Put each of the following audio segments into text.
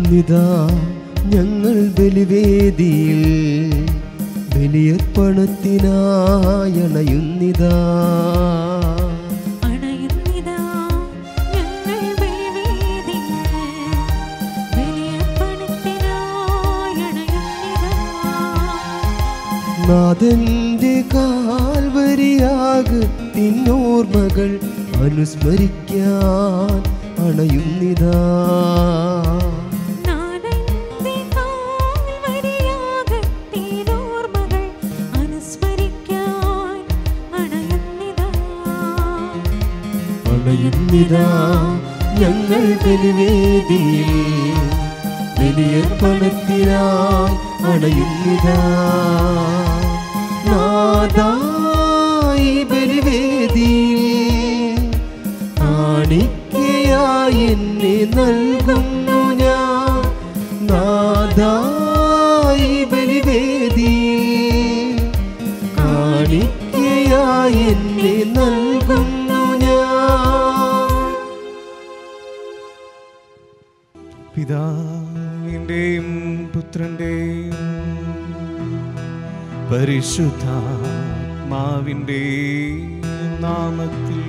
ഇന്നിതാ ഞങ്ങൾ ബലിവേദിയിൽ ബലിയർപ്പണത്തിനായണയുന്നിതാ അണയുന്നിതാ ഞങ്ങൾ ബലിവേദിയിൽ ബലിയർപ്പണത്തിനായി അണയുന്നിതാ നാഥന്റെ കാൽവരിയാകത്തിനോർമ്മകൾ അനുസ്മരിക്കാൻ അണയുന്നിതാ നാഥന്റെ കാൽവരിയാകത്തിനോർമ്മകൾ അനുസ്മരിക്കാൻ അണയുന്നിതാ അണയുന്നിതാ ഞങ്ങൾ ബലിവേദിയിൽ ബലിയർപ്പണത്തിനായി അണയുന്നിതാ നാദായി ബലിവേദിയിൽ കാണിക്കയായി എന്നെ നൽകുന്നു ഞാൻ നാദായി ബലിവേദിയിൽ കാണിക്കയായി എന്നെ നൽകുന്നു ഞാൻ പിതാവിൻ്റെയും പുത്രൻ്റെയും പരിശുദ്ധാത്മാവിൻ്റെയും നാമത്തിൽ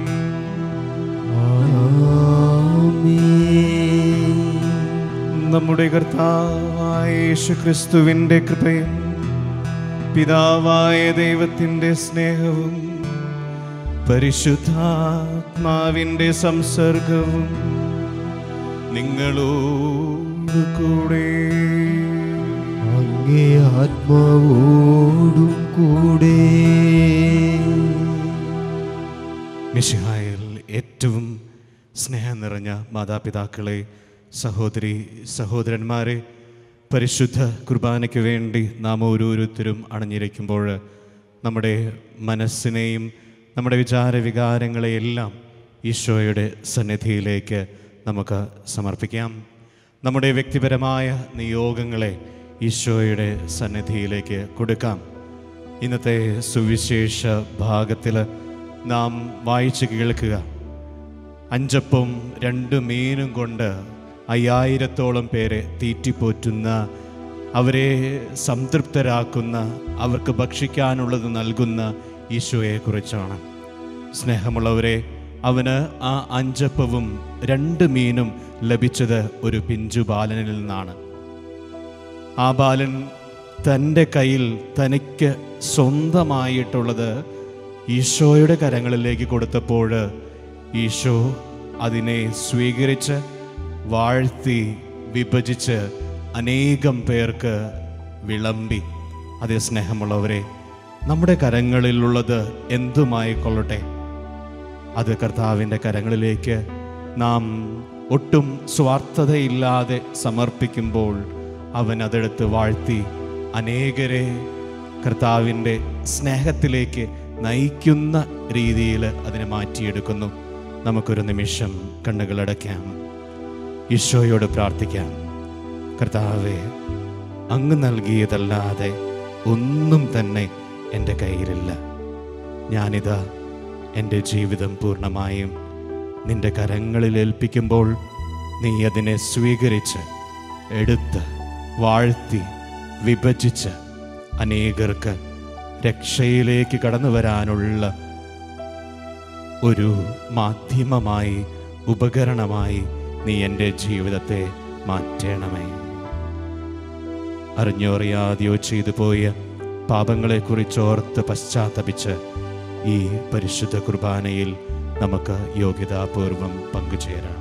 നമ്മുടെ കർത്താവായ യേശു ക്രിസ്തുവിൻ്റെ കൃപയും പിതാവായ ദൈവത്തിൻ്റെ സ്നേഹവും പരിശുദ്ധാത്മാവിൻ്റെ സംസർഗവും നിങ്ങളോട് കൂടെ അങ്ങേ ആത്മാവോടും കൂടെ മിശിഹായിൽ ഏറ്റവും സ്നേഹം നിറഞ്ഞ മാതാപിതാക്കളെ സഹോദരി സഹോദരന്മാരെ പരിശുദ്ധ കുർബാനയ്ക്ക് വേണ്ടി നാം ഓരോരുത്തരും അണഞ്ഞിരിക്കുമ്പോൾ നമ്മുടെ മനസ്സിനെയും നമ്മുടെ വിചാര വികാരങ്ങളെയെല്ലാം ഈശോയുടെ സന്നിധിയിലേക്ക് നമുക്ക് സമർപ്പിക്കാം നമ്മുടെ വ്യക്തിപരമായ നിയോഗങ്ങളെ ഈശോയുടെ സന്നിധിയിലേക്ക് കൊടുക്കാം ഇന്നത്തെ സുവിശേഷ ഭാഗത്തിൽ നാം വായിച്ച് കേൾക്കുക അഞ്ചപ്പം രണ്ട് മീനും കൊണ്ട് അയ്യായിരത്തോളം പേരെ തീറ്റിപ്പോറ്റുന്ന അവരെ സംതൃപ്തരാക്കുന്ന അവർക്ക് ഭക്ഷിക്കാനുള്ളത് നൽകുന്ന ഈശോയെക്കുറിച്ചാണ് സ്നേഹമുള്ളവരെ അവന് ആ അഞ്ചപ്പവും രണ്ട് മീനും ലഭിച്ചത് ഒരു പിഞ്ചു ബാലനിൽ നിന്നാണ് ആ ബാലൻ തൻ്റെ കയ്യിൽ തനിക്ക് സ്വന്തമായിട്ടുള്ളത് ഈശോയുടെ കരങ്ങളിലേക്ക് കൊടുത്തപ്പോൾ ഈശോ അതിനെ സ്വീകരിച്ച് വാഴ്ത്തി വിഭജിച്ച് അനേകം പേർക്ക് വിളമ്പി അതേ സ്നേഹമുള്ളവരെ നമ്മുടെ കരങ്ങളിലുള്ളത് എന്തുമായിക്കൊള്ളട്ടെ അത് കർത്താവിൻ്റെ കരങ്ങളിലേക്ക് നാം ഒട്ടും സ്വാർത്ഥതയില്ലാതെ സമർപ്പിക്കുമ്പോൾ അവൻ അതെടുത്ത് വാഴ്ത്തി അനേകരെ കർത്താവിൻ്റെ സ്നേഹത്തിലേക്ക് നയിക്കുന്ന രീതിയിൽ അതിനെ മാറ്റിയെടുക്കുന്നു നമുക്കൊരു നിമിഷം കണ്ണുകളടയ്ക്കാം ഈശോയോട് പ്രാർത്ഥിക്കാം കർത്താവെ അങ്ങ് നൽകിയതല്ലാതെ ഒന്നും തന്നെ എൻ്റെ കയ്യിലില്ല ഞാനിതാ എൻ്റെ ജീവിതം പൂർണ്ണമായും നിന്റെ കരങ്ങളിൽ ഏൽപ്പിക്കുമ്പോൾ നീ അതിനെ സ്വീകരിച്ച് എടുത്ത് വാഴ്ത്തി വിഭജിച്ച് അനേകർക്ക് രക്ഷയിലേക്ക് കടന്നു വരാനുള്ള ഒരു മാധ്യമമായി ഉപകരണമായി നീ എൻ്റെ ജീവിതത്തെ മാറ്റണമേ അറിഞ്ഞോ അറിയാതെയോ ചെയ്തു പോയ പാപങ്ങളെക്കുറിച്ചോർത്ത് പശ്ചാത്തപിച്ച് ഈ പരിശുദ്ധ കുർബാനയിൽ നമുക്ക് യോഗ്യതാപൂർവം പങ്കുചേരാം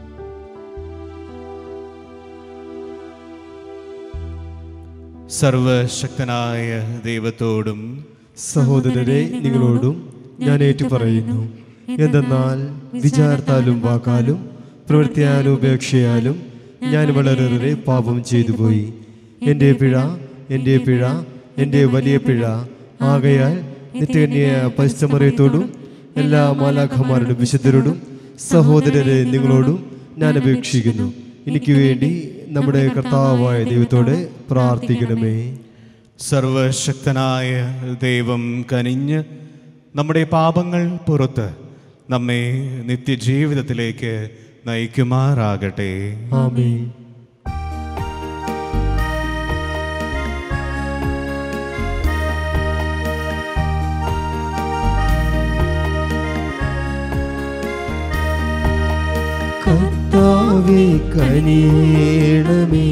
സർവശക്തനായ ദൈവത്തോടും സഹോദരരെ നിങ്ങളോടും ഞാൻ ഏറ്റുപറയുന്നു എന്തെന്നാൽ വിചാരത്താലും വാക്കാലും പ്രവൃത്തിയാലും ഉപേക്ഷയാലും ഞാൻ വളരെയേറെ പാപം ചെയ്തു പോയി എൻ്റെ പിഴ എൻ്റെ പിഴ എൻ്റെ വലിയ പിഴ ആകയാൽ നിത്യകന്യ പരിശ്രമറയത്തോടും എല്ലാ മാലാഖമാരോടും വിശുദ്ധരോടും സഹോദരരെ നിങ്ങളോടും ഞാൻ അപേക്ഷിക്കുന്നു എനിക്ക് വേണ്ടി നമ്മുടെ കർത്താവായ ദൈവത്തോടെ പ്രാർത്ഥിക്കണമേ സർവശക്തനായ ദൈവം കനിഞ്ഞ് നമ്മുടെ പാപങ്ങൾ പുറത്ത് നമ്മെ നിത്യജീവിതത്തിലേക്ക് നയിക്കുമാറാകട്ടെ ആമേൻ കർത്താവേ കനിയണമേ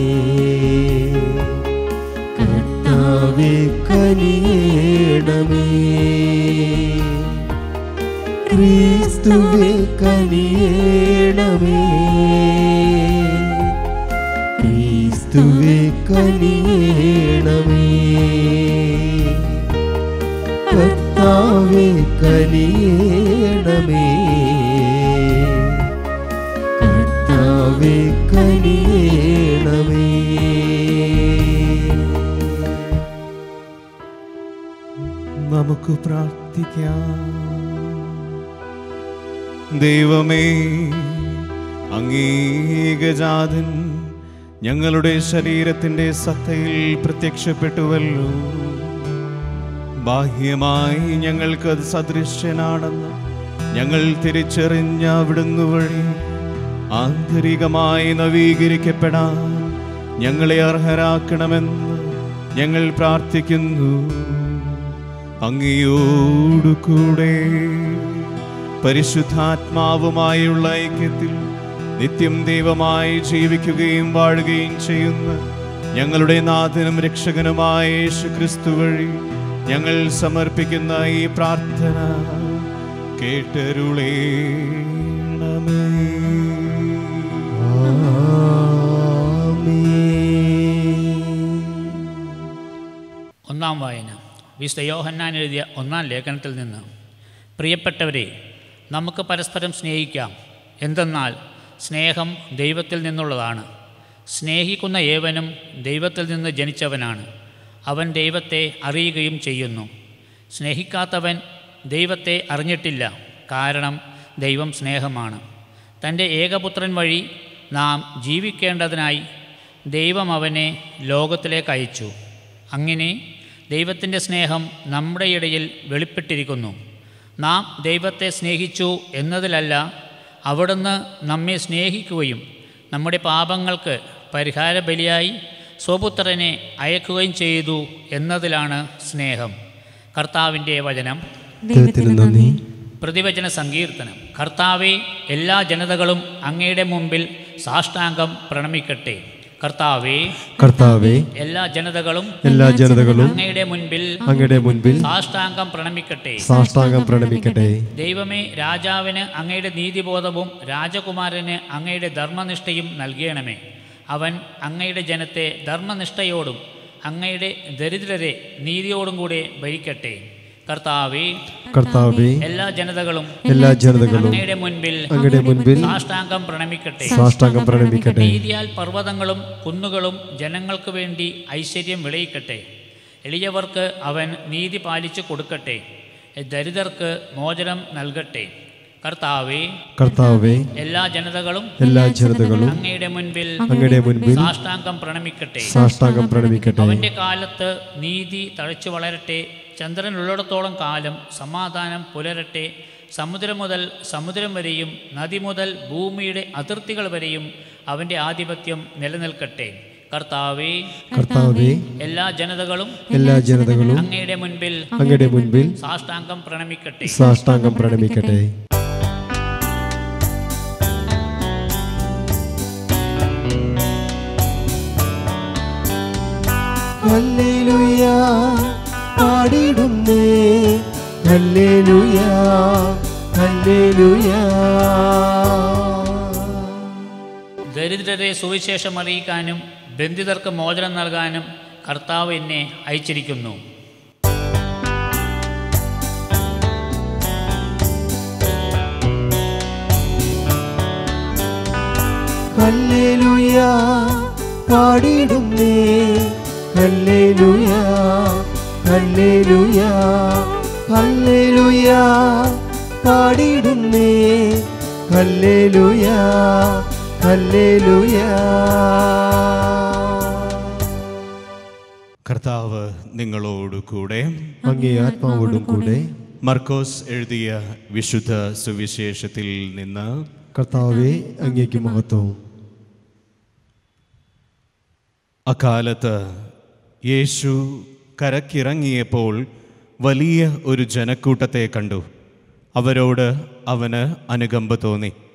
കർത്താവേ കനിയണമേ ക്രിസ്തുവേ കനിയണമേ ക്രിസ്തുവേ കനിയണമേ കർത്താവേ കനിയണമേ കർത്താവേ കനിയണമേ നമുക്ക് പ്രാർത്ഥിക്കാം ദൈവമേ അങ്ങേകജാതൻ ഞങ്ങളുടെ ശരീരത്തിൻ്റെ സത്തയിൽ പ്രത്യക്ഷപ്പെട്ടുവല്ലോ ബാഹ്യമായി ഞങ്ങൾക്കത് സദൃശ്യനാണെന്ന് ഞങ്ങൾ തിരിച്ചറിഞ്ഞ അവിടുന്ന് വഴി ആന്തരികമായി നവീകരിക്കപ്പെടാൻ ഞങ്ങളെ അർഹരാക്കണമെന്ന് ഞങ്ങൾ പ്രാർത്ഥിക്കുന്നു അങ്ങയോടു കൂടെ പരിശുദ്ധാത്മാവുമായുള്ള ഐക്യത്തിൽ നിത്യം ദൈവമായി ജീവിക്കുകയും വാഴുകയും ചെയ്യുന്ന ഞങ്ങളുടെ നാഥനും രക്ഷകനുമായ യേശു ക്രിസ്തു വഴി ഞങ്ങൾ സമർപ്പിക്കുന്ന ഈ പ്രാർത്ഥന കേട്ടരുളേണമേ ഒന്നാം വായന വിശുദ്ധ യോഹന്നാൻ എഴുതിയ ഒന്നാം ലേഖനത്തിൽ നിന്ന് പ്രിയപ്പെട്ടവരെ നമുക്ക് പരസ്പരം സ്നേഹിക്കാം എന്തെന്നാൽ സ്നേഹം ദൈവത്തിൽ നിന്നുള്ളതാണ് സ്നേഹിക്കുന്ന ഏവനും ദൈവത്തിൽ നിന്ന് ജനിച്ചവനാണ് അവൻ ദൈവത്തെ അറിയുകയും ചെയ്യുന്നു സ്നേഹിക്കാത്തവൻ ദൈവത്തെ അറിഞ്ഞിട്ടില്ല കാരണം ദൈവം സ്നേഹമാണ് തൻ്റെ ഏകപുത്രൻ വഴി നാം ജീവിക്കേണ്ടതിനായി ദൈവം അവനെ ലോകത്തിലേക്ക് അയച്ചു അങ്ങനെ ദൈവത്തിൻ്റെ സ്നേഹം നമ്മുടെ ഇടയിൽ വെളിപ്പെട്ടിരിക്കുന്നു നാം ദൈവത്തെ സ്നേഹിച്ചു എന്നതിലല്ല അവിടുന്ന് നമ്മെ സ്നേഹിക്കുകയും നമ്മുടെ പാപങ്ങൾക്ക് പരിഹാര ബലിയായി സ്വപുത്രനെ അയക്കുകയും ചെയ്തു എന്നതിലാണ് സ്നേഹം കർത്താവിൻ്റെ വചനം ദൈവത്തിന് നന്ദി പ്രതിവചന സങ്കീർത്തനം കർത്താവെ എല്ലാ ജനതകളും അങ്ങയുടെ മുമ്പിൽ സാഷ്ടാംഗം പ്രണമിക്കട്ടെ കർത്താവെ കർത്താവേ എല്ലാ ജനതകളും എല്ലാ ജനതകളും അങ്ങയുടെ മുൻപിൽ അങ്ങയുടെ മുൻപിൽ സാഷ്ടാംഗം പ്രണമിക്കട്ടെ സാഷ്ടാംഗം പ്രണമിക്കട്ടെ ദൈവമേ രാജാവിന് അങ്ങയുടെ നീതിബോധവും രാജകുമാരന് അങ്ങയുടെ ധർമ്മനിഷ്ഠയും നൽകണമേ അവൻ അങ്ങയുടെ ജനത്തെ ധർമ്മനിഷ്ഠയോടും അങ്ങയുടെ ദരിദ്രരെ നീതിയോടും കൂടെ ഭരിക്കട്ടെ കർത്താവേ കർത്താവേ എല്ലാ ജനതകളും എല്ലാ ജനതകളും അങ്ങയുടെ മുൻപിൽ അങ്ങയുടെ മുൻപിൽ സാഷ്ടാംഗം പ്രണമിക്കട്ടെ സാഷ്ടാംഗം പ്രണമിക്കട്ടെ നീതിയാൽ പർവ്വതങ്ങളും കുന്നുകളും ജനങ്ങൾക്ക് വേണ്ടി ഐശ്വര്യം വിളയിക്കട്ടെ എളിയവർക്ക് അവൻ നീതി പാലിച്ചു കൊടുക്കട്ടെ ദരിദ്രർക്ക് മോചനം നൽകട്ടെ കർത്താവേ കർത്താവേ എല്ലാ ജനതകളും എല്ലാ ജനതകളും അങ്ങയുടെ മുൻപിൽ അങ്ങയുടെ മുൻപിൽ സാഷ്ടാംഗം പ്രണമിക്കട്ടെ സാഷ്ടാംഗം പ്രണമിക്കട്ടെ അവന്റെ കാലത്ത് നീതി തഴച്ചു വളരട്ടെ ചന്ദ്രനുള്ളിടത്തോളം കാലം സമാധാനം പുലരട്ടെ സമുദ്രം മുതൽ സമുദ്രം വരെയും നദി മുതൽ ഭൂമിയുടെ അതിർത്തികൾ വരെയും അവൻ്റെ ആധിപത്യം നിലനിൽക്കട്ടെ കർത്താവേ കർത്താവേ എല്ലാ ജനതകളും എല്ലാ ജനതകളും അങ്ങയുടെ മുൻപിൽ അങ്ങയുടെ മുൻപിൽ സാഷ്ടാംഗം പ്രണമിക്കട്ടെ സാഷ്ടാംഗം പ്രണമിക്കട്ടെ ഹല്ലേലൂയ പാടിടുന്നേ ഹല്ലേലൂയ ഹല്ലേലൂയ ദരിദ്രരെ സുവിശേഷം അറിയിക്കാനും ബന്ധിതർക്ക് മോചനം നൽകാനും കർത്താവ് എന്നെ അയച്ചിരിക്കുന്നു ഹല്ലേലൂയ പാടിടുന്നേ ഹല്ലേലൂയ ഹല്ലേലൂയ ഹല്ലേലൂയ പാടിടുന്നേ ഹല്ലേലൂയ ഹല്ലേലൂയ കർത്താവ് നിങ്ങളോട് കൂടെ അങ്ങേ ആത്മാവോടും കൂടെ മർക്കോസ് എഴുതിയ വിശുദ്ധ സുവിശേഷത്തിൽ നിന്ന് കർത്താവെ അങ്ങേക്ക് മഹത്വം അക്കാലത്ത് യേശു കരക്കിറങ്ങിയപ്പോൾ വലിയ ഒരു ജനക്കൂട്ടത്തെ കണ്ടു അവരോട് അവന് അനുകമ്പ തോന്നി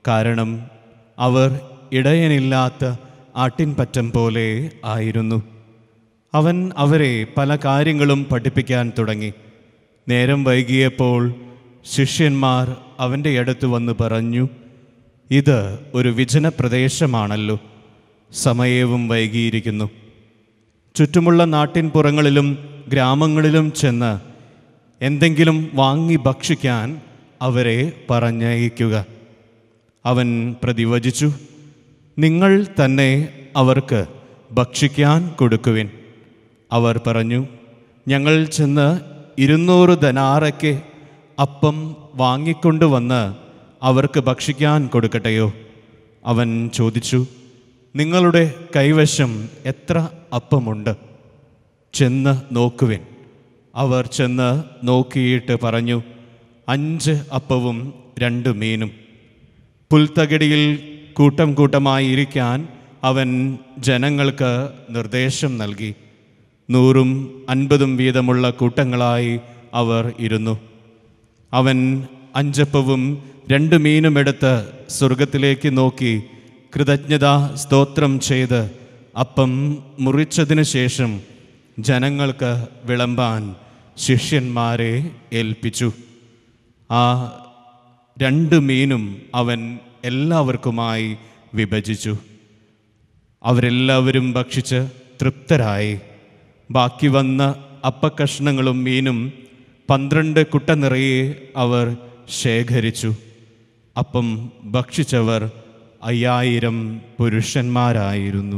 കാരണം അവർ ഇടയനില്ലാത്ത ആട്ടിൻപറ്റം പോലെ ആയിരുന്നു അവൻ അവരെ പല കാര്യങ്ങളും പഠിപ്പിക്കാൻ തുടങ്ങി നേരം വൈകിയപ്പോൾ ശിഷ്യന്മാർ അവൻ്റെ അടുത്ത് വന്ന് പറഞ്ഞു ഇത് ഒരു വിജന പ്രദേശമാണല്ലോ സമയവും വൈകിയിരിക്കുന്നു ചുറ്റുമുള്ള നാട്ടിൻപുറങ്ങളിലും ഗ്രാമങ്ങളിലും ചെന്ന് എന്തെങ്കിലും വാങ്ങി ഭക്ഷിക്കാൻ അവരെ പറഞ്ഞയക്കുക അവൻ പ്രതിവചിച്ചു നിങ്ങൾ തന്നെ അവർക്ക് ഭക്ഷിക്കാൻ കൊടുക്കുവിൻ അവർ പറഞ്ഞു ഞങ്ങൾ ചെന്ന് ഇരുന്നൂറ് ധനാറയ്ക്ക് അപ്പം വാങ്ങിക്കൊണ്ടുവന്ന് അവർക്ക് ഭക്ഷിക്കാൻ കൊടുക്കട്ടെയോ അവൻ ചോദിച്ചു നിങ്ങളുടെ കൈവശം എത്ര അപ്പമുണ്ട് ചെന്ന് നോക്കുവിൻ അവർ ചെന്ന് നോക്കിയിട്ട് പറഞ്ഞു അഞ്ച് അപ്പവും രണ്ട് മീനും പുൽത്തകിടിയിൽ കൂട്ടം കൂട്ടമായി ഇരിക്കാൻ അവൻ ജനങ്ങൾക്ക് നിർദ്ദേശം നൽകി നൂറും അൻപതും വീതമുള്ള കൂട്ടങ്ങളായി അവർ ഇരുന്നു അവൻ അഞ്ചപ്പവും രണ്ട് മീനും എടുത്ത് സ്വർഗത്തിലേക്ക് നോക്കി കൃതജ്ഞത സ്തോത്രം ചെയ്ത് അപ്പം മുറിച്ചതിന് ശേഷം ജനങ്ങൾക്ക് വിളമ്പാൻ ശിഷ്യന്മാരെ ഏൽപ്പിച്ചു ആ രണ്ട് മീനും അവൻ എല്ലാവർക്കുമായി വിഭജിച്ചു അവരെല്ലാവരും ഭക്ഷിച്ച് തൃപ്തരായി ബാക്കി വന്ന അപ്പക്കഷ്ണങ്ങളും മീനും പന്ത്രണ്ട് കുട്ട നിറയെ അവർ ശേഖരിച്ചു അപ്പം ഭക്ഷിച്ചവർ അയ്യായിരം പുരുഷന്മാരായിരുന്നു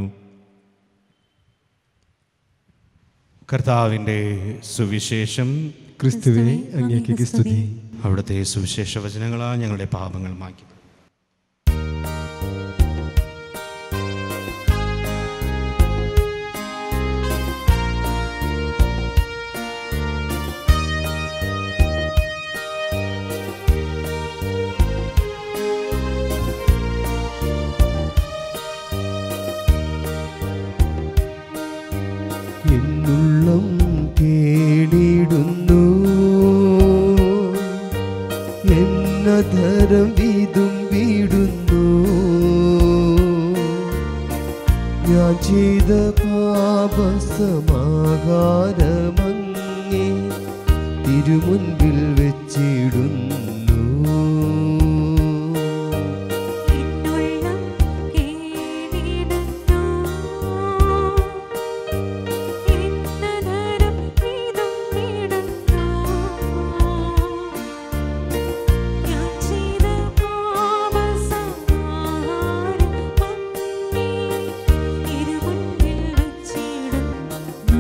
കർത്താവിൻ്റെ സുവിശേഷം ക്രിസ്തുവെ അങ്ങേക്ക് സ്തുതി അവിടുത്തെ സുവിശേഷ വചനങ്ങളാൽ ഞങ്ങളുടെ പാപങ്ങൾ മാറ്റി എന്നുള്ളം കേടിടുന്നു എന്നധരം വീതും വീടുന്നു ഞാൻ ചെയ്ത പാപസമാകാരമങ്ങേ തിരുമുൻപിൽ വെച്ചിടുന്നു എന്നുള്ളം കേടിടുന്നു എന്നധരം വീതും വീടുന്നു ഞാൻ ചെയ്ത പാപസംഹാരം അങ്ങേ തിരുമുൻപിൽ വച്ചിടുന്നു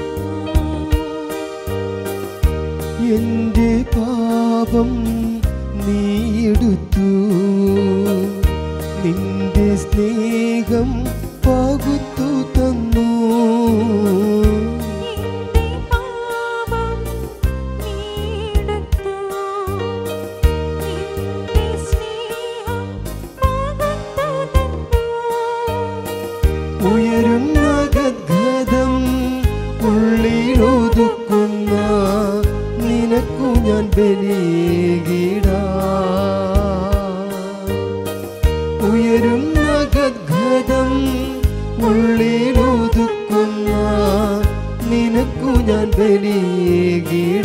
എന്റെ പാപം നീയെടുത്തു നിന്റെ സ്നേഹം പകുത്തു തന്നു എന്റെ പാപം നീയെടുത്തു നിന്റെ സ്നേഹം പകർന്നു തന്നു ഉയരുന്ന ഗദ്ഗതം ഉള്ളിലൊതുക്കുന്ന നിനക്കു ഞാൻ ബലിയിട ഉയരുന്ന ഗദ്ഗതം ഉള്ളിലൊതുക്കുന്ന നിനക്കു ഞാൻ ബലിയിട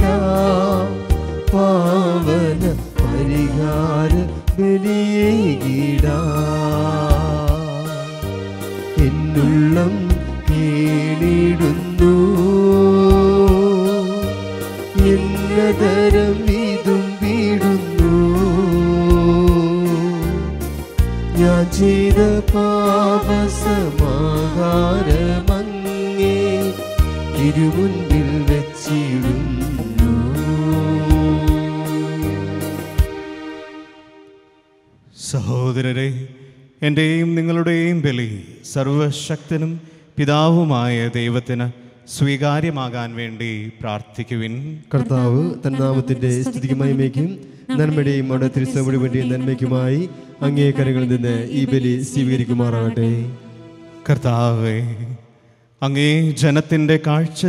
പാവന പരിഹാര ബലിയിടാ എന്നുള്ളം കേടിടുന്നു എന്നതരം ഇതും വീടുന്നു ഞാൻ ചെയ്ത പാപസമാഹാരമങ്ങേ ഇരുമുൻപിൽ വെച്ചിടുന്നു സഹോദരരെ എൻ്റെയും നിങ്ങളുടെയും ബലി സർവശക്തനും പിതാവുമായ ദൈവത്തിന് സ്വീകാര്യമാകാൻ വേണ്ടി പ്രാർത്ഥിക്കുവിൻ കർത്താവ് തൻ നാമത്തിന്റെ സ്തുതിക്ക് മഹിമയ്ക്കും നന്മയുടെയും അവിടെ തിരുസമുടി വേണ്ടിയ നന്മയ്ക്കുമായി അങ്ങേ കരങ്ങളിൽ നിന്ന് ഈ ബലി സ്വീകരിക്കുമാറാകട്ടെ കർത്താവേ അങ്ങേ ജനത്തിൻ്റെ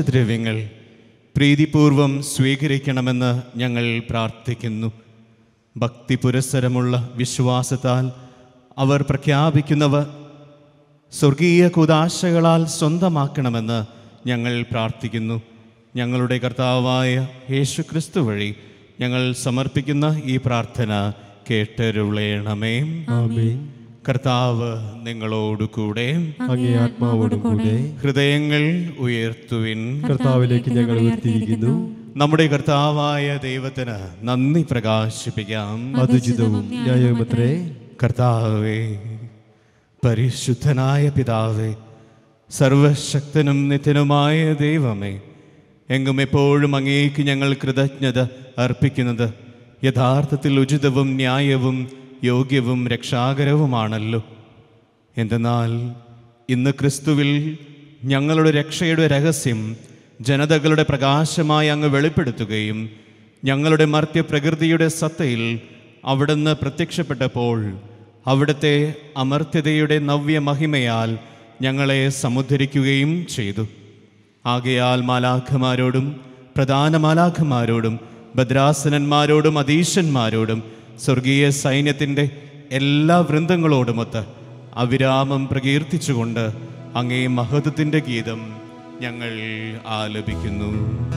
കാഴ്ചദ്രവ്യങ്ങൾ പ്രീതിപൂർവം സ്വീകരിക്കണമെന്ന് ഞങ്ങൾ പ്രാർത്ഥിക്കുന്നു ഭക്തി പുരസ്സരമുള്ള വിശ്വാസത്താൽ അവർ പ്രഖ്യാപിക്കുന്നവ സ്വർഗീയ കുതാശകളാൽ സ്വന്തമാക്കണമെന്ന് ഞങ്ങൾ പ്രാർത്ഥിക്കുന്നു ഞങ്ങളുടെ കർത്താവായ യേശു ക്രിസ്തു വഴി ഞങ്ങൾ സമർപ്പിക്കുന്ന ഈ പ്രാർത്ഥന കേട്ടരുളേണമേ ആമേൻ കർത്താവ് നിങ്ങളോടു കൂടെ അങ്ങേ ആത്മാവോടും കൂടെ ഹൃദയങ്ങൾ ഉയർത്തുവിൻ കർത്താവിലേക്ക് ഞങ്ങൾ ഉയർത്തിയിരിക്കുന്നു നമ്മുടെ കർത്താവായ ദൈവത്തിന് നന്ദി പ്രകാശിപ്പിക്കാം അതുചിതവും ന്യായവുമത്രേ കർത്താവേ പരിശുദ്ധനായ പിതാവേ സർവശക്തനും നിത്യനുമായ ദൈവമേ എങ്ങും എപ്പോഴും അങ്ങേക്ക് ഞങ്ങൾ കൃതജ്ഞത അർപ്പിക്കുന്നത് യഥാർത്ഥത്തിൽ ഉചിതവും ന്യായവും യോഗ്യവും രക്ഷാകരവുമാണല്ലോ എന്തെന്നാൽ ഇന്ന് ക്രിസ്തുവിൽ ഞങ്ങളുടെ രക്ഷയുടെ രഹസ്യം ജനതകളുടെ പ്രകാശമായി അങ്ങ് വെളിപ്പെടുത്തുകയും ഞങ്ങളുടെ മർത്യപ്രകൃതിയുടെ സത്തയിൽ അവിടുന്ന് പ്രത്യക്ഷപ്പെട്ടപ്പോൾ അവിടുത്തെ അമർത്യതയുടെ നവ്യമഹിമയാൽ ഞങ്ങളെ സമുദ്ധരിക്കുകയും ചെയ്തു ആകയാൽ മാലാഖമാരോടും പ്രധാന മാലാഖമാരോടും ഭദ്രാസനന്മാരോടും അധീശന്മാരോടും സ്വർഗീയ സൈന്യത്തിൻ്റെ എല്ലാ വൃന്ദങ്ങളോടുമൊത്ത് അവിരാമം പ്രകീർത്തിച്ചുകൊണ്ട് അങ്ങേ മഹത്വത്തിൻ്റെ ഗീതം ഞങ്ങൾ ആലപിക്കുന്നു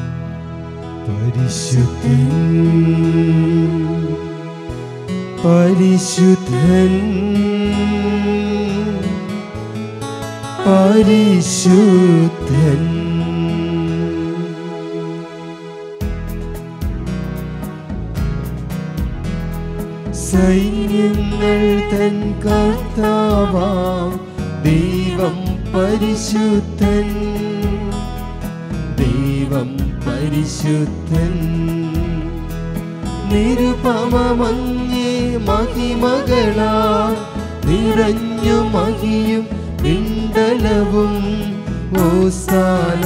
പരിശുദ്ധൻ പരിശുദ്ധൻ പരിശുദ്ധൻ സൈന്യങ്ങൾ തൻ കർത്താവാം ദൈവം പരിശുദ്ധൻ ദൈവം പരിശുദ്ധൻ നിരുപമങ്ങേ മഹിമകളാ നിറഞ്ഞു മഹിയും പിണ്ടലവും ഓസാന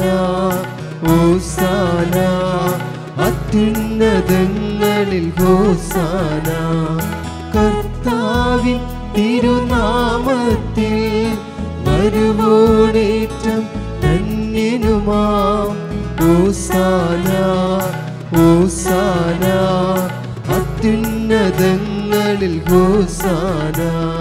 ഓസാന അത്യുന്നതങ്ങളിൽ ഹോസാന കർത്താവിൻ തിരുനാമത്തിൽ വരുവോടേറ്റം ധന്യനുമാം ഓസാന ഓസാന അത്യുന്നതങ്ങളിൽ ഹോസാന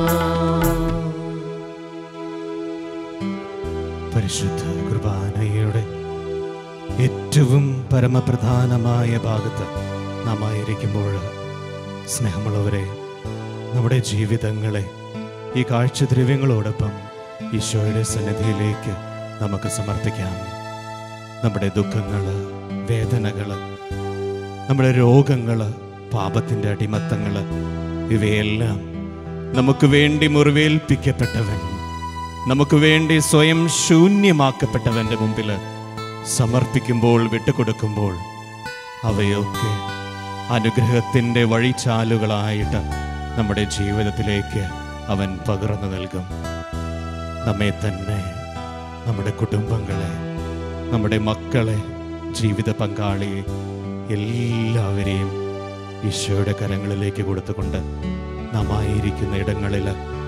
പരിശുദ്ധ കുർബാനയുടെ ഏറ്റവും പരമപ്രധാനമായ ഭാഗത്ത് നാം ആയിരിക്കുമ്പോൾ സ്നേഹമുള്ളവരെ നമ്മുടെ ജീവിതങ്ങളെ ഈ കാഴ്ചദ്രവ്യങ്ങളോടൊപ്പം ഈശോയുടെ സന്നിധിയിലേക്ക് നമുക്ക് സമർപ്പിക്കാം നമ്മുടെ ദുഃഖങ്ങൾ വേദനകൾ നമ്മുടെ രോഗങ്ങൾ പാപത്തിൻ്റെ അടിമത്തങ്ങൾ ഇവയെല്ലാം നമുക്ക് വേണ്ടി മുറിവേൽപ്പിക്കപ്പെട്ടവൻ നമുക്ക് വേണ്ടി സ്വയം ശൂന്യമാക്കപ്പെട്ടവൻ്റെ മുമ്പിൽ സമർപ്പിക്കുമ്പോൾ വിട്ടുകൊടുക്കുമ്പോൾ അവയൊക്കെ അനുഗ്രഹത്തിൻ്റെ വഴിച്ചാലുകളായിട്ട് നമ്മുടെ ജീവിതത്തിലേക്ക് അവൻ പകർന്നു നൽകും നമ്മെ തന്നെ നമ്മുടെ കുടുംബങ്ങളെ നമ്മുടെ മക്കളെ ജീവിത പങ്കാളിയെ എല്ലാവരെയും ഈശോയുടെ കരങ്ങളിലേക്ക് കൊടുത്തുകൊണ്ട് നാം ആയിരിക്കുന്ന ഇടങ്ങളിൽ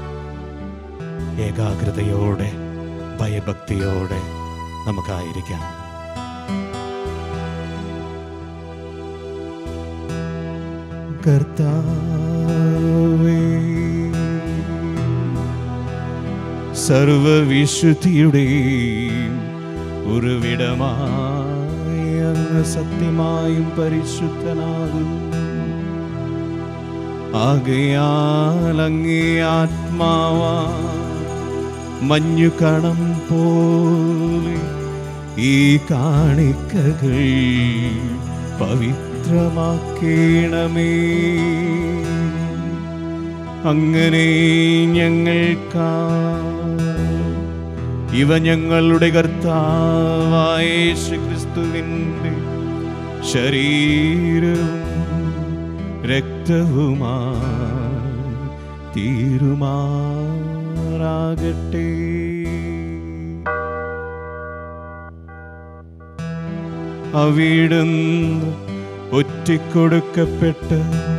ഏകാഗ്രതയോടെ ഭയഭക്തിയോടെ നമുക്കായിരിക്കാം കർത്താവേ സർവവിശുദ്ധിയുടെയും ഉറവിടമായി അങ്ങ് സത്യമായും പരിശുദ്ധനാകും ആകയാൽ അങ്ങേ ആത്മാവാ മഞ്ഞു കണം പോലെ ഈ കാണിക്കകൾ പവിത്രമാക്കേണമേ അങ്ങനെ ഞങ്ങൾക്കാ ഇവ ഞങ്ങളുടെ കർത്താവായ യേശുക്രിസ്തുവിൻ്റെ ശരീരവും രക്തവുമാ തീരുമാറാകട്ടെ അവിടുന്ന് ഒറ്റിക്കൊടുക്കപ്പെട്ട്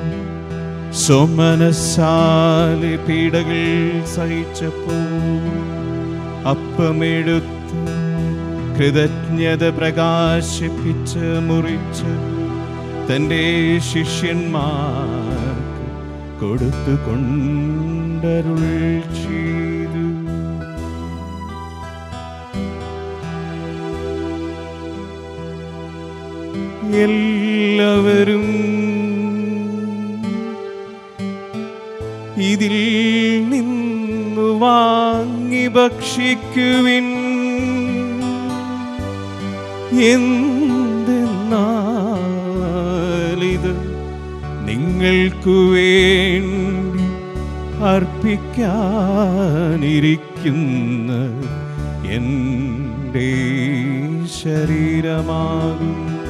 സോമനശാലി പീഡകൾ സഹിച്ചപ്പോൾ അപ്പമെടുത്ത് കൃതജ്ഞത പ്രകാശിപ്പിച്ച് മുറിച്ച് തൻ്റെ ശിഷ്യന്മാർക്ക് കൊടുത്തു കൊണ്ടരുൾ ചെയ്തു എല്ലാവരും ഇതിൽ നിന്നു വാങ്ങി ഭക്ഷിക്കുവിൻ എന്തെന്നാലിത് നിങ്ങൾക്കു വേണ്ടി അർപ്പിക്കാനിരിക്കുന്ന എൻ്റെ ശരീരമാകും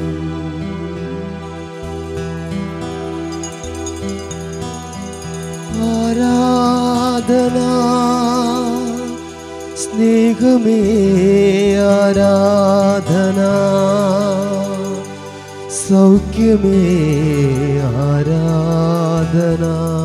ആരാധന സ്നേഹമേ ആരാധന സൗഖ്യമേ ആരാധന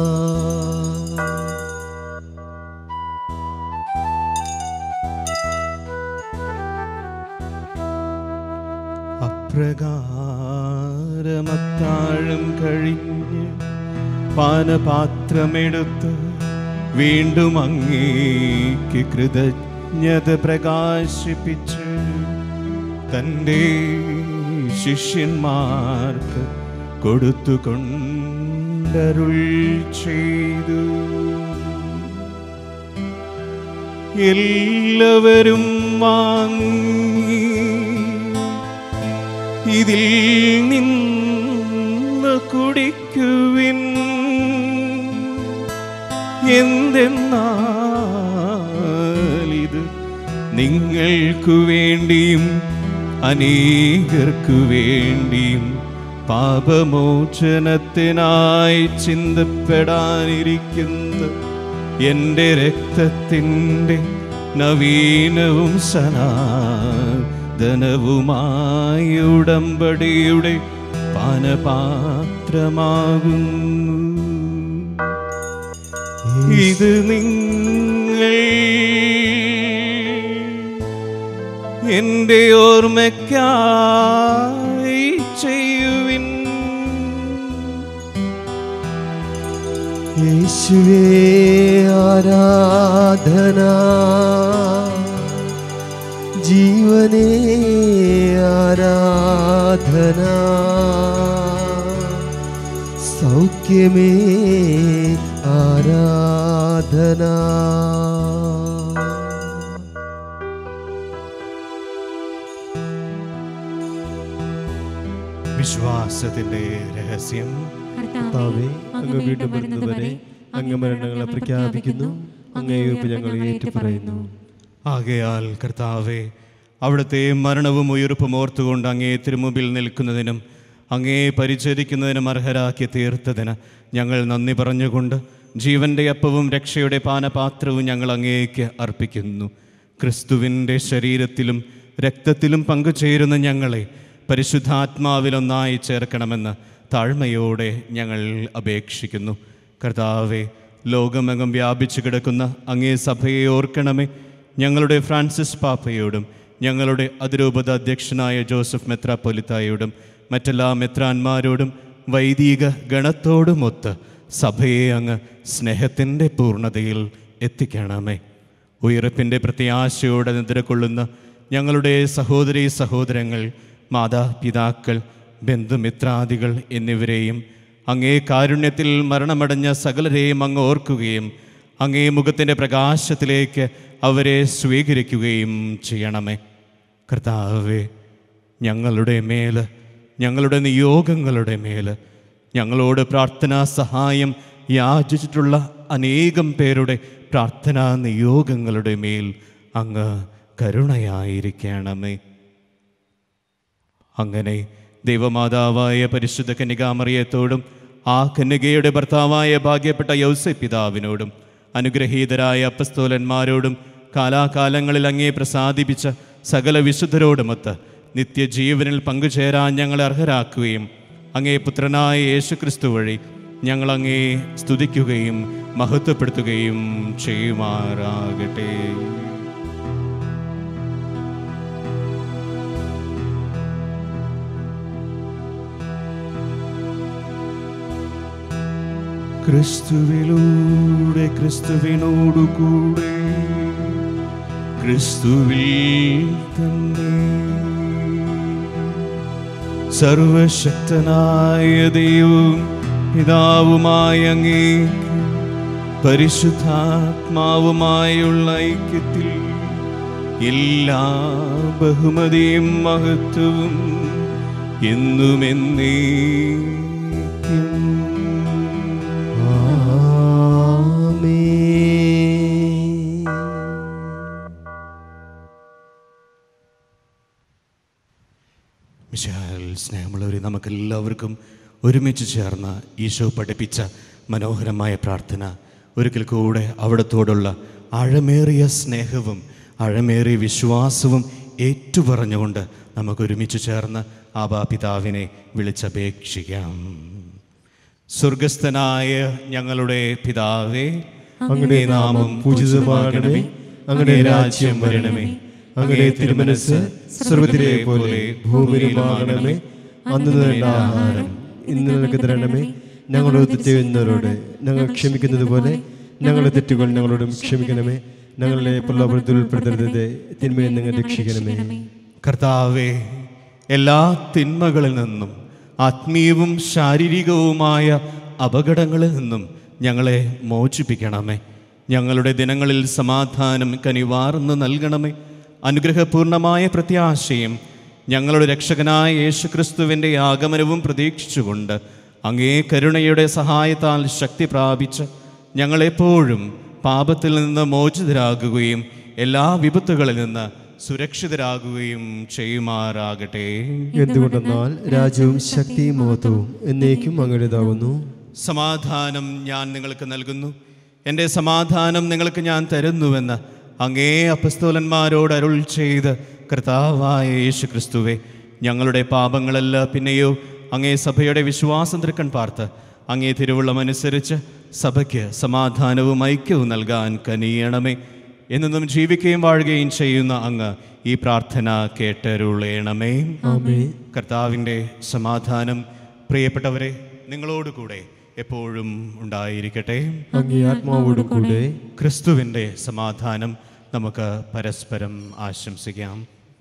അപ്രകാരമത്താഴം കഴിഞ്ഞ് പാനപാത്രമെടുത്ത് വീണ്ടും അങ്ങേക്ക് കൃതജ്ഞത പ്രകാശിപ്പിച്ച് തൻ്റെ ശിഷ്യന്മാർക്ക് കൊടുത്തു കൊണ്ടരുൾ ചെയ്തു എല്ലാവരും വാങ്ങി ഇതിൽ നിന്ന് കുടിക്കുവിൻ എന്തെന്നാൽ ഇത് നിങ്ങൾക്കു വേണ്ടിയും അനേകർക്കു വേണ്ടിയും പാപമോചനത്തിനായി ചിന്തപ്പെടാനിരിക്കുന്ന എൻ്റെ രക്തത്തിൻ്റെ നവീനവും സനാതനവുമായ ഉടമ്പടിയുടെ പാനപാത്രമാകുന്നു ഇത് നിങ്ങൾ എൻ്റെ ഓർമ്മയ്ക്കായി ചെയ്യുവിൻ യേശുവേ ആരാധന ജീവനേ ആരാധന സൗഖ്യമേ ആരാധന വിശ്വാസത്തിന്റെ രഹസ്യം കർത്താവേ അങ്ങ് വീണ്ടും വരുന്നതുവരെ അങ്ങ് മരണങ്ങളെ പ്രഖ്യാപിക്കുന്നു അങ്ങേയൊപ്പ് ഞങ്ങൾ ഏറ്റുപറയുന്നു ആകയാൽ കർത്താവെ അവിടുത്തെ മരണവും ഉയർപ്പും ഓർത്തുകൊണ്ട് അങ്ങേ തിരുമുമ്പിൽ നിൽക്കുന്നതിനും അങ്ങേ പരിചരിക്കുന്നതിനും അർഹരാക്കി തീർത്തതിന് ഞങ്ങൾ നന്ദി പറഞ്ഞുകൊണ്ട് ജീവന്റെ അപ്പവും രക്ഷയുടെ പാനപാത്രവും ഞങ്ങൾ അങ്ങേക്ക് അർപ്പിക്കുന്നു ക്രിസ്തുവിൻ്റെ ശരീരത്തിലും രക്തത്തിലും പങ്കുചേരുന്ന ഞങ്ങളെ പരിശുദ്ധാത്മാവിലൊന്നായി ചേർക്കണമെന്ന് താഴ്മയോടെ ഞങ്ങൾ അപേക്ഷിക്കുന്നു കർത്താവെ ലോകമെങ്ങും വ്യാപിച്ചു കിടക്കുന്ന അങ്ങേ സഭയെ ഓർക്കണമേ ഞങ്ങളുടെ ഫ്രാൻസിസ് പാപ്പയോടും ഞങ്ങളുടെ അതിരൂപത അധ്യക്ഷനായ ജോസഫ് മെത്രാപ്പൊലിത്തായോടും മറ്റെല്ലാ മെത്രാന്മാരോടും വൈദിക ഗണത്തോടുമൊത്ത് സഭയെ അങ്ങ് സ്നേഹത്തിൻ്റെ പൂർണ്ണതയിൽ എത്തിക്കണമേ ഉയർപ്പിൻ്റെ പ്രത്യാശയോടെ നിദ്രകൊള്ളുന്ന ഞങ്ങളുടെ സഹോദരി സഹോദരങ്ങൾ മാതാപിതാക്കൾ ബന്ധുമിത്രാദികൾ എന്നിവരെയും അങ്ങേ കാരുണ്യത്തിൽ മരണമടഞ്ഞ സകലരെയും അങ്ങ് ഓർക്കുകയും അങ്ങേ മുഖത്തിൻ്റെ പ്രകാശത്തിലേക്ക് അവരെ സ്വീകരിക്കുകയും ചെയ്യണമേ കർത്താവേ ഞങ്ങളുടെ മേൽ ഞങ്ങളുടെ നിയോഗങ്ങളുടെ മേൽ ഞങ്ങളോട് പ്രാർത്ഥനാ സഹായം യാചിച്ചിട്ടുള്ള അനേകം പേരുടെ പ്രാർത്ഥനാ നിയോഗങ്ങളുടെ മേൽ അങ്ങ് കരുണയായിരിക്കണമേ അങ്ങനെ ദൈവമാതാവായ പരിശുദ്ധ കന്യകാമറിയത്തോടും ആ കന്യകയുടെ ഭർത്താവായ ഭാഗ്യപ്പെട്ട യൗസ പിതാവിനോടും അനുഗ്രഹീതരായ അപ്പസ്തോലന്മാരോടും കാലാകാലങ്ങളിൽ അങ്ങേ പ്രസാദിപ്പിച്ച സകല വിശുദ്ധരോടുമൊത്ത് നിത്യജീവനിൽ പങ്കുചേരാൻ ഞങ്ങളെ അർഹരാക്കുകയും അങ്ങേ പുത്രനായ യേശുക്രിസ്തു വഴി ഞങ്ങൾ അങ്ങേ സ്തുതിക്കുകയും മഹത്വപ്പെടുത്തുകയും ചെയ്യുമാറാകട്ടെ ക്രിസ്തുവിലൂടെ ക്രിസ്തുവിനോടു കൂടെ ക്രിസ്തുവിൽ തന്നെ സർവശക്തനായ ദൈവവും പിതാവുമായ അങ്ങേക്ക് പരിശുദ്ധാത്മാവുമായുള്ള ഐക്യത്തിൽ എല്ലാ ബഹുമതിയും മഹത്വവും എന്നുമെന്നേക്കും മിശാൽ സ്നേഹമുള്ളവരെ നമുക്കെല്ലാവർക്കും ഒരുമിച്ച് ചേർന്ന് ഈശോ പഠിപ്പിച്ച മനോഹരമായ പ്രാർത്ഥന ഒരിക്കൽ കൂടെ അവിടത്തോടുള്ള ആഴമേറിയ സ്നേഹവും ആഴമേറിയ വിശ്വാസവും ഏറ്റുപറഞ്ഞുകൊണ്ട് നമുക്ക് ഒരുമിച്ച് ചേർന്ന് ആബാ പിതാവിനെ വിളിച്ചപേക്ഷിക്കാം സ്വർഗസ്ഥനായ ഞങ്ങളുടെ പിതാവേ അങ്ങയുടെ നാമം പൂജിതമാകണമേ അങ്ങയുടെ രാജ്യം വരണമേ അങ്ങയുടെ തിരുമനസ് സ്വർഗത്തിലെ പോലെ ഭൂമിയിലുമാകണമേ അന്ന് വേണ്ട ആഹാരം ഇന്ന് ഞങ്ങൾക്ക് തരണമേ ഞങ്ങളോട് തെറ്റ് ചെയ്യുന്നവരോട് ഞങ്ങൾ ക്ഷമിക്കുന്നത് പോലെ ഞങ്ങളുടെ തെറ്റുകൾ ഞങ്ങളോടും ക്ഷമിക്കണമേ ഞങ്ങളെ പ്രലോഭനത്തിൽ ഉൾപ്പെടുത്തരുത് തിന്മയിൽ നിങ്ങൾ രക്ഷിക്കണമേ കർത്താവെ എല്ലാ തിന്മകളിൽ നിന്നും ആത്മീയവും ശാരീരികവുമായ അപകടങ്ങളിൽ നിന്നും ഞങ്ങളെ മോചിപ്പിക്കണമേ ഞങ്ങളുടെ ദിനങ്ങളിൽ സമാധാനം കനിവാർന്ന് നൽകണമേ അനുഗ്രഹപൂർണമായ പ്രത്യാശയും ഞങ്ങളുടെ രക്ഷകനായ യേശുക്രിസ്തുവിൻ്റെ ആഗമനവും പ്രതീക്ഷിച്ചുകൊണ്ട് അങ്ങേ കരുണയുടെ സഹായത്താൽ ശക്തി പ്രാപിച്ച് ഞങ്ങളെപ്പോഴും പാപത്തിൽ നിന്ന് മോചിതരാകുകയും എല്ലാ വിപത്തുകളിൽ നിന്ന് സുരക്ഷിതരാകുകയും ചെയ്യുമാറാകട്ടെ എന്തുകൊണ്ടെന്നാൽ രാജ്യവും ശക്തിയും മഹത്വവും എന്നേക്കും അങ്ങയുടേതാകുന്നു സമാധാനം ഞാൻ നിങ്ങൾക്ക് നൽകുന്നു എൻ്റെ സമാധാനം നിങ്ങൾക്ക് ഞാൻ തരുന്നുവെന്ന് അങ്ങേ അപ്പസ്തോലന്മാരോട് അരുൾ ചെയ്ത് കർത്താവായ യേശു ക്രിസ്തുവെ ഞങ്ങളുടെ പാപങ്ങളല്ല പിന്നെയോ അങ്ങേ സഭയുടെ വിശ്വാസം തൃക്കൺ പാർത്ത് അങ്ങേ തിരുവുള്ളമനുസരിച്ച് സഭയ്ക്ക് സമാധാനവും ഐക്യവും നൽകാൻ കനിയണമേ എന്നും ജീവിക്കുകയും വാഴുകയും ചെയ്യുന്ന അങ്ങ് ഈ പ്രാർത്ഥന കേട്ടരുളേണമേ ആമേ കർത്താവിൻ്റെ സമാധാനം പ്രിയപ്പെട്ടവരെ നിങ്ങളോടുകൂടെ എപ്പോഴും ഉണ്ടായിരിക്കട്ടെ അങ്ങേ ആത്മാവോടും കൂടെ ക്രിസ്തുവിൻ്റെ സമാധാനം നമുക്ക് പരസ്പരം ആശംസിക്കാം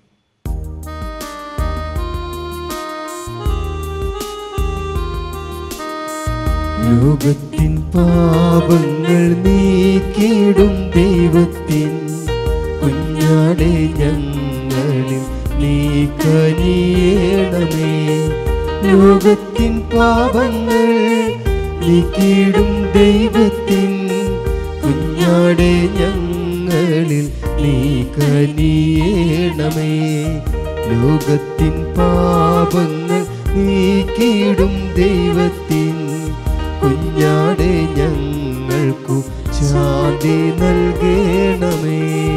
ലോകത്തിൻ പാപങ്ങൾ നീക്കിടും ദൈവത്തിൻ കുഞ്ഞാടെ ഞങ്ങളിൽ നീ കനിയണമേ ലോകത്തിൻ പാപങ്ങൾ നീക്കിടും ദൈവത്തിൻ കുഞ്ഞാടെ ഞങ്ങളിൽ നീ കനിയണമേ ലോകത്തിൻ പാപങ്ങൾ നീക്കിടും ദൈവത്തിൻ കുഞ്ഞാടെ ഞങ്ങൾക്കു ശാന്തി നൽകണമേ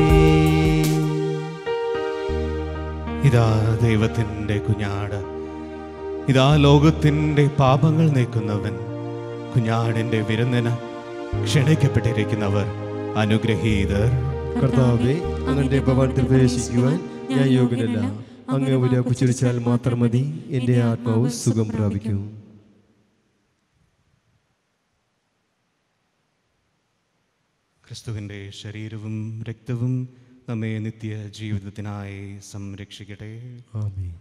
ഇതാ ദൈവത്തിൻ്റെ കുഞ്ഞാട് ഇതാ ലോകത്തിൻ്റെ പാപങ്ങൾ നീക്കുന്നവൻ കുഞ്ഞാടിൻ്റെ വിരുന്നിന് ക്ഷണിക്കപ്പെട്ടിരിക്കുന്നവർ അനുഗ്രഹീതർ കർത്താവെ അങ്ങന്റെ ഭവനത്തിൽ പ്രവേശിക്കുവാൻ ഞാൻ യോഗ്യനല്ല അങ്ങ് ഒരു കുച്ചിരിച്ചാൽ മാത്രം മതി എൻ്റെ ആത്മാവ് സുഖം പ്രാപിക്കും ക്രിസ്തുവിൻ്റെ ശരീരവും രക്തവും നമ്മെ നിത്യ ജീവിതത്തിനായി സംരക്ഷിക്കട്ടെ ആമേൻ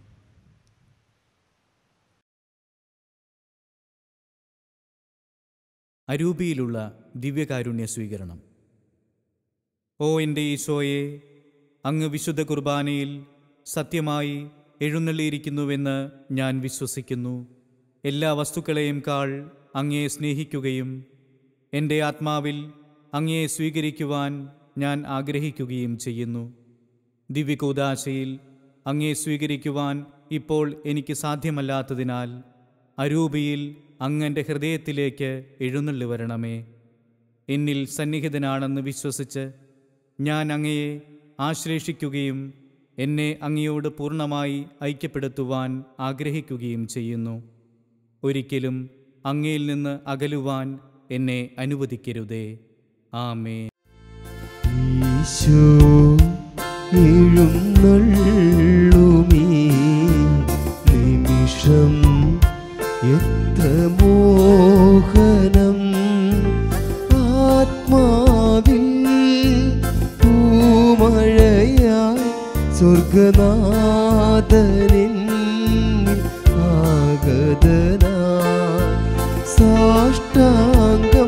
അരൂപിയിലുള്ള ദിവ്യകാരുണ്യ സ്വീകരണം ഓ എൻ്റെ ഈശോയെ അങ്ങ് വിശുദ്ധ കുർബാനയിൽ സത്യമായി എഴുന്നള്ളിയിരിക്കുന്നുവെന്ന് ഞാൻ വിശ്വസിക്കുന്നു എല്ലാ വസ്തുക്കളെയും കാൾ അങ്ങയെ സ്നേഹിക്കുകയും എൻ്റെ ആത്മാവിൽ അങ്ങയെ സ്വീകരിക്കുവാൻ ഞാൻ ആഗ്രഹിക്കുകയും ചെയ്യുന്നു ദിവ്യകൂദാശയിൽ അങ്ങയെ സ്വീകരിക്കുവാൻ ഇപ്പോൾ എനിക്ക് സാധ്യമല്ലാത്തതിനാൽ അരൂപിയിൽ അങ്ങൻ്റെ ഹൃദയത്തിലേക്ക് എഴുന്നള്ളി വരണമേ എന്നിൽ സന്നിഹിതനാണെന്ന് വിശ്വസിച്ച് ഞാൻ അങ്ങയെ ആശ്ലേഷിക്കുകയും എന്നെ അങ്ങയോട് പൂർണ്ണമായി ഐക്യപ്പെടുത്തുവാൻ ആഗ്രഹിക്കുകയും ചെയ്യുന്നു ഒരിക്കലും അങ്ങയിൽ നിന്ന് അകലുവാൻ എന്നെ അനുവദിക്കരുതേ ആമേ ഈശോ എഴുന്നള്ളുമീ നിമിഷം എത്ര മോഹനം സ്വർഗനാഥനിൻ ആഗതനാ സാഷ്ടാംഗം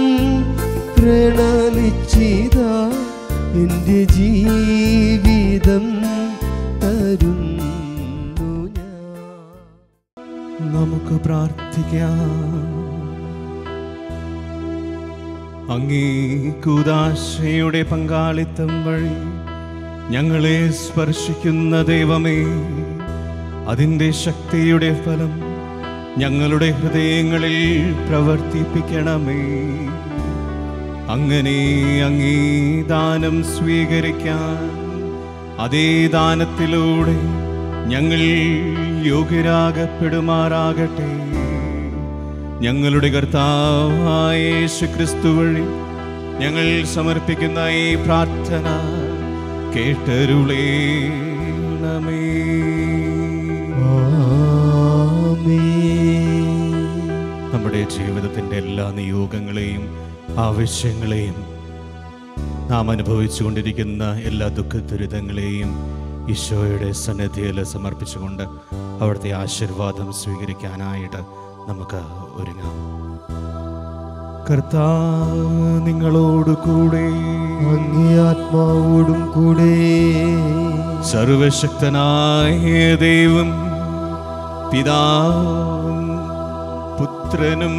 പ്രണമിച്ചിത എൻ്റെ ജീവിതം തരുന്നു ഞാൻ നമുക്ക് പ്രാർത്ഥിക്കാം അങ്ങേ കൂതാശയുടെ പങ്കാളിത്തം വഴി ഞങ്ങളെ സ്പർശിക്കുന്ന ദൈവമേ അതിൻ്റെ ശക്തിയുടെ ഫലം ഞങ്ങളുടെ ഹൃദയങ്ങളിൽ പ്രവർത്തിപ്പിക്കണമേ അങ്ങനെ അങ്ങേ ദാനം സ്വീകരിക്കാൻ അതേ ദാനത്തിലൂടെ ഞങ്ങൾ യോഗ്യരാകപ്പെടുമാറാകട്ടെ ഞങ്ങളുടെ കർത്താവായ യേശു ക്രിസ്തു വഴി ഞങ്ങൾ സമർപ്പിക്കുന്ന ഈ പ്രാർത്ഥന കേട്ടരുളേണമേ നമ്മുടെ ജീവിതത്തിൻ്റെ എല്ലാ നിയോഗങ്ങളെയും ആവശ്യങ്ങളെയും നാം അനുഭവിച്ചുകൊണ്ടിരിക്കുന്ന എല്ലാ ദുഃഖ ദുരിതങ്ങളെയും ഈശോയുടെ സന്നിധിയിൽ സമർപ്പിച്ചുകൊണ്ട് അവിടുത്തെ ആശീർവാദം സ്വീകരിക്കാനായിട്ട് നമുക്ക് ഒരുങ്ങാം കർത്താവ് നിങ്ങളോട് കൂടെ അങ്ങേ ആത്മാവോടും കൂടെ സർവശക്തനായ ദൈവം പിതാവും പുത്രനും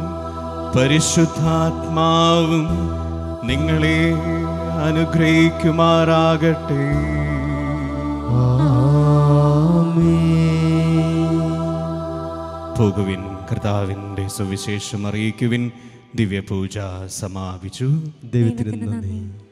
പരിശുദ്ധാത്മാവും നിങ്ങളെ അനുഗ്രഹിക്കുമാറാകട്ടെ പോകുവിൻ കർത്താവിൻ്റെ സുവിശേഷം അറിയിക്കുവിൻ ദിവ്യപൂജ സമാപിച്ചു ദൈവത്തിന് നന്ദി